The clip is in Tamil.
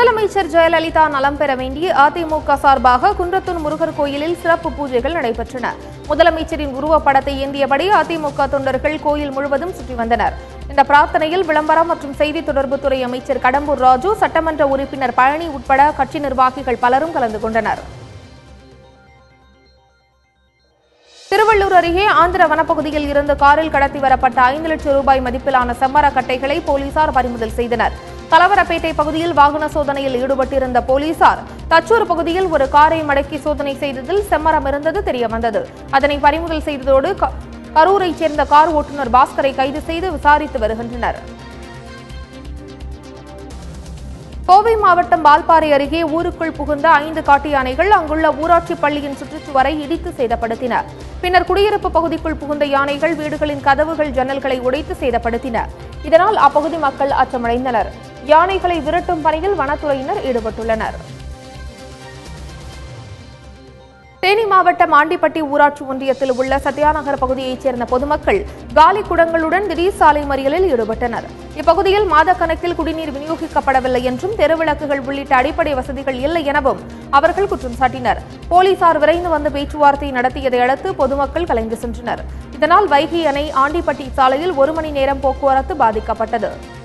முதலமைச்சர் ஜெயலலிதா நலம் பெற வேண்டி அதிமுக சார்பாக குன்றத்தூர் முருகர் கோயிலில் சிறப்பு பூஜைகள் நடைபெற்றன முதலமைச்சரின் உருவப்படத்தை ஏந்தியபடி அதிமுக தொண்டர்கள் கோயில் முழுவதும் சுற்றி வந்தனர் இந்த பிரார்த்தனையில் விளம்பரம் மற்றும் செய்தி தொடர்புத்துறை அமைச்சர் கடம்பூர் ராஜு சட்டமன்ற உறுப்பினர் பழனி உட்பட கட்சி நிர்வாகிகள் பலரும் கலந்து கொண்டனர் திருவள்ளூர் அருகே ஆந்திர வனப்பகுதியில் இருந்து காரில் கடத்தி வரப்பட்ட ஐந்து லட்சம் ரூபாய் மதிப்பிலான செம்மர கட்டைகளை போலீசார் பறிமுதல் செய்தனர் கலவரப்பேட்டை பகுதியில் வாகன சோதனையில் ஈடுபட்டிருந்த போலீசார் தச்சூர் பகுதியில் ஒரு காரை மடக்கி சோதனை செய்ததில் செம்மரம் இருந்தது தெரியவந்தது அதனை பறிமுதல் செய்ததோடு க- கரூரைச் சேர்ந்த கார் ஓட்டுநர் பாஸ்கரை கைது செய்து விசாரித்து வருகின்றனர் கோவை மாவட்டம் வால்பாறை அருகே ஊருக்குள் புகுந்த ஐந்து காட்டு யானைகள் அங்குள்ள ஊராட்சி பள்ளியின் சுற்றுச்சுவரை இடித்து சேதப்படுத்தின பின்னர் குடியிருப்பு பகுதிக்குள் புகுந்த யானைகள் வீடுகளின் கதவுகள் ஜன்னல்களை உடைத்து சேதப்படுத்தின இதனால் அப்பகுதி மக்கள் அச்சமடைந்தனர் யானைகளை விரட்டும் பணியில் வனத்துறையினர் ஈடுபட்டுள்ளனர் தேனி மாவட்டம் ஆண்டிப்பட்டி ஊராட்சி ஒன்றியத்தில் உள்ள சத்யாநகர் பகுதியைச் சேர்ந்த பொதுமக்கள் காலி குடங்களுடன் திடீர் சாலை மறியலில் ஈடுபட்டனர் இப்பகுதியில் மாதக்கணக்கில் குடிநீர் விநியோகிக்கப்படவில்லை என்றும் தெருவிளக்குகள் உள்ளிட்ட அடிப்படை வசதிகள் இல்லை எனவும் அவர்கள் குற்றம் சாட்டினர் போலீசார் விரைந்து வந்து பேச்சுவார்த்தை நடத்தியதை அடுத்து பொதுமக்கள் கலைந்து சென்றனர் இதனால் வைகை அணை ஆண்டிப்பட்டி சாலையில் ஒரு மணி நேரம் போக்குவரத்து பாதிக்கப்பட்டது